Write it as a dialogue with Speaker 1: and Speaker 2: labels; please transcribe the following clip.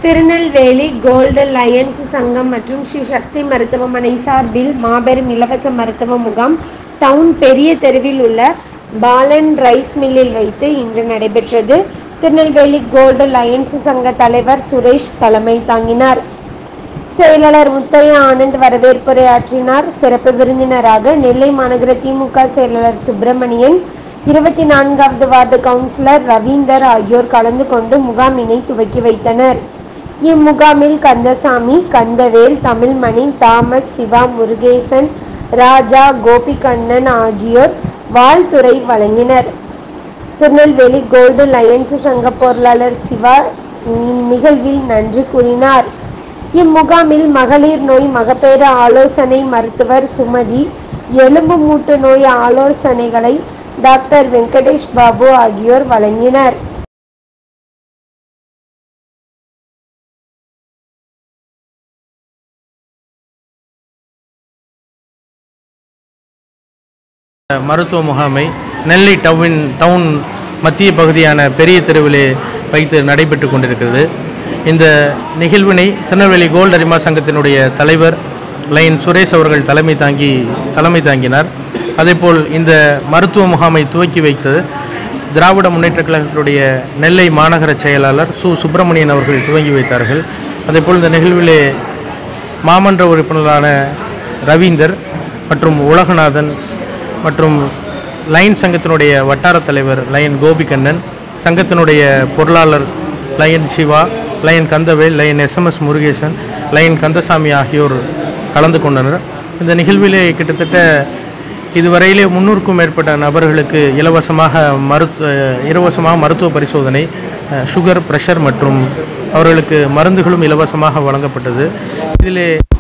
Speaker 1: Tirunelveli gold Lions சங்கம் மற்றும் ஸ்ரீ சக்தி மருத்துவமனை சார்பில் மாபெரும் இலவச மருத்துவ முகாம் டவுன் பெரிய தெருவில் உள்ள பாலன் ரைஸ் மில்லில் வைத்து இன்று நடைபெற்றது திருநெல்வேலி கோல்டு லயன்ஸ் சங்க தலைவர் சுரேஷ் தலைமை தாங்கினார் செயலாளர் முத்தையா ஆனந்த் வரவேற்புரையாற்றினார் சிறப்பு விருந்தினராக நெல்லை மாநகர திமுக செயலாளர் சுப்பிரமணியன் இருபத்தி நான்காவது வார்டு கவுன்சிலர் ரவீந்தர் ஆகியோர் கலந்து கொண்டு முகாமினை துவக்கி வைத்தனர் இம்முகாமில் கந்தசாமி கந்தவேல் தமிழ்மணி தாமஸ் சிவா முருகேசன் ராஜா கோபிகண்ணன் ஆகியோர் வாழ்த்துரை வழங்கினர் திருநெல்வேலி கோல்டு லயன்ஸ் சங்க பொருளாளர் சிவா நிகழ்வில் நன்றி கூறினார் இம்முகாமில் மகளிர் நோய் மகப்பேறு ஆலோசனை மருத்துவர் சுமதி எலும்பு மூட்டு நோய் ஆலோசனைகளை டாக்டர் வெங்கடேஷ் பாபு ஆகியோர் வழங்கினர்
Speaker 2: மருத்துவ முகாமை நெல்லை டவுன் டவுன் மத்திய பகுதியான பெரிய தெருவிலே வைத்து நடைபெற்று கொண்டிருக்கிறது இந்த நிகழ்வினை திருநெல்வேலி கோல்டு அரிமா சங்கத்தினுடைய தலைவர் லைன் சுரேஷ் அவர்கள் தலைமை தாங்கி தலைமை தாங்கினார் அதேபோல் இந்த மருத்துவ முகாமை துவக்கி வைத்தது திராவிட முன்னேற்றக் கழகத்தினுடைய நெல்லை மாநகர செயலாளர் சு சுப்பிரமணியன் அவர்கள் துவங்கி வைத்தார்கள் அதேபோல் இந்த நிகழ்விலே மாமன்ற உறுப்பினரான ரவீந்தர் மற்றும் உலகநாதன் மற்றும் லைன் சங்கத்தினுடைய வட்டார தலைவர் லைன் கோபிகண்ணன் சங்கத்தினுடைய பொருளாளர் lion Siva lion Kandavel lion SMS Murugesan lion Kandasamy ஆகியோர் கலந்து கொண்டனர் இந்த நிகழ்விலே கிட்டத்தட்ட இதுவரையிலே முன்னூறுக்கும் மேற்பட்ட நபர்களுக்கு இலவசமாக மருத்துவ இலவசமாக மருத்துவ பரிசோதனை அஹ், சுகர் பிரஷர் மற்றும் அவர்களுக்கு மருந்துகளும் இலவசமாக வழங்கப்பட்டது இதிலே